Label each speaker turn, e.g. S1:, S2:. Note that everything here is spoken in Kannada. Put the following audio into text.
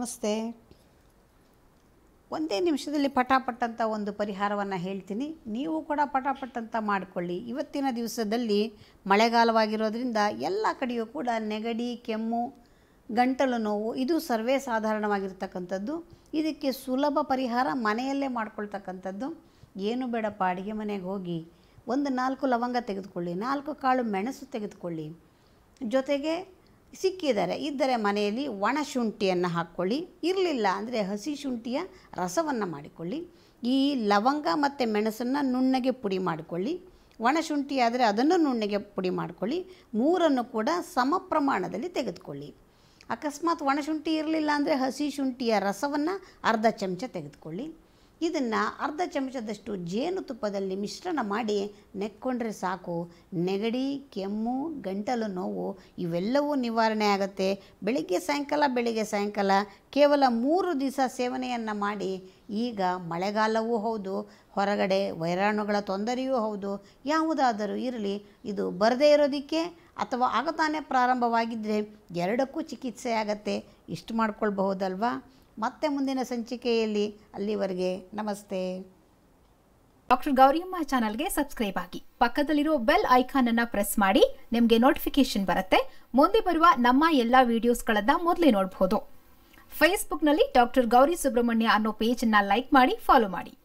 S1: ನಮಸ್ತೆ ಒಂದೇ ನಿಮಿಷದಲ್ಲಿ ಪಟಾಪಟ್ ಅಂತ ಒಂದು ಪರಿಹಾರವನ್ನು ಹೇಳ್ತೀನಿ ನೀವು ಕೂಡ ಪಟಾಪಟ್ ಅಂತ ಮಾಡಿಕೊಳ್ಳಿ ಇವತ್ತಿನ ದಿವಸದಲ್ಲಿ ಮಳೆಗಾಲವಾಗಿರೋದ್ರಿಂದ ಎಲ್ಲ ಕಡೆಯೂ ಕೂಡ ನೆಗಡಿ ಕೆಮ್ಮು ಗಂಟಲು ನೋವು ಇದು ಸರ್ವೇ ಸಾಧಾರಣವಾಗಿರ್ತಕ್ಕಂಥದ್ದು ಇದಕ್ಕೆ ಸುಲಭ ಪರಿಹಾರ ಮನೆಯಲ್ಲೇ ಮಾಡ್ಕೊಳ್ತಕ್ಕಂಥದ್ದು ಏನು ಬೇಡಪ್ಪ ಅಡುಗೆ ಮನೆಗೆ ಹೋಗಿ ಒಂದು ನಾಲ್ಕು ಲವಂಗ ತೆಗೆದುಕೊಳ್ಳಿ ನಾಲ್ಕು ಕಾಳು ಮೆಣಸು ತೆಗೆದುಕೊಳ್ಳಿ ಜೊತೆಗೆ ಸಿಕ್ಕಿದ್ದಾರೆ ಇದ್ದರೆ ಮನೆಯಲ್ಲಿ ಒಣ ಶುಂಠಿಯನ್ನು ಹಾಕ್ಕೊಳ್ಳಿ ಇರಲಿಲ್ಲ ಅಂದರೆ ಹಸಿ ಶುಂಠಿಯ ರಸವನ್ನು ಮಾಡಿಕೊಳ್ಳಿ ಈ ಲವಂಗ ಮತ್ತು ಮೆಣಸನ್ನು ನುಣ್ಣಗೆ ಪುಡಿ ಮಾಡಿಕೊಳ್ಳಿ ಒಣ ಶುಂಠಿ ಆದರೆ ಅದನ್ನು ನುಣ್ಣಗೆ ಪುಡಿ ಮಾಡಿಕೊಳ್ಳಿ ಮೂರನ್ನು ಕೂಡ ಸಮ ಪ್ರಮಾಣದಲ್ಲಿ ತೆಗೆದುಕೊಳ್ಳಿ ಅಕಸ್ಮಾತ್ ಒಣಶುಂಠಿ ಇರಲಿಲ್ಲ ಅಂದರೆ ಹಸಿ ಶುಂಠಿಯ ರಸವನ್ನು ಅರ್ಧ ಚಮಚ ತೆಗೆದುಕೊಳ್ಳಿ ಇದನ್ನು ಅರ್ಧ ಚಮಚದಷ್ಟು ಜೇನುತುಪ್ಪದಲ್ಲಿ ಮಿಶ್ರಣ ಮಾಡಿ ನೆಕ್ಕೊಂಡ್ರೆ ಸಾಕು ನೆಗಡಿ ಕೆಮ್ಮು ಗಂಟಲು ನೋವು ಇವೆಲ್ಲವೂ ನಿವಾರಣೆ ಆಗುತ್ತೆ ಬೆಳಿಗ್ಗೆ ಸಾಯಂಕಾಲ ಬೆಳಿಗ್ಗೆ ಸಾಯಂಕಾಲ ಕೇವಲ ಮೂರು ದಿವಸ ಸೇವನೆಯನ್ನು ಮಾಡಿ ಈಗ ಮಳೆಗಾಲವೂ ಹೌದು ಹೊರಗಡೆ ವೈರಾಣುಗಳ ತೊಂದರೆಯೂ ಹೌದು ಯಾವುದಾದರೂ ಇರಲಿ ಇದು ಬರದೇ ಇರೋದಕ್ಕೆ ಅಥವಾ ಆಗತಾನೆ ಪ್ರಾರಂಭವಾಗಿದ್ದರೆ ಎರಡಕ್ಕೂ ಚಿಕಿತ್ಸೆ ಆಗತ್ತೆ ಇಷ್ಟು ಮಾಡ್ಕೊಳ್ಬಹುದಲ್ವಾ ಮತ್ತೆ ಮುಂದಿನ ಸಂಚಿಕೆಯಲ್ಲಿ ಅಲ್ಲಿವರೆಗೆ ನಮಸ್ತೆ
S2: ಡಾಕ್ಟರ್ ಗೌರಿಯಮ್ಮ ಚಾನಲ್ಗೆ ಸಬ್ಸ್ಕ್ರೈಬ್ ಆಗಿ ಪಕ್ಕದಲ್ಲಿರೋ ಬೆಲ್ ಐಕಾನ್ ಅನ್ನ ಪ್ರೆಸ್ ಮಾಡಿ ನಿಮಗೆ ನೋಟಿಫಿಕೇಶನ್ ಬರುತ್ತೆ ಮುಂದೆ ಬರುವ ನಮ್ಮ ಎಲ್ಲಾ ವಿಡಿಯೋಸ್ಗಳನ್ನ ಮೊದಲೇ ನೋಡಬಹುದು ಫೇಸ್ಬುಕ್ನಲ್ಲಿ ಡಾಕ್ಟರ್ ಗೌರಿ ಸುಬ್ರಹ್ಮಣ್ಯ ಅನ್ನೋ ಪೇಜ್ ಅನ್ನ ಲೈಕ್ ಮಾಡಿ ಫಾಲೋ ಮಾಡಿ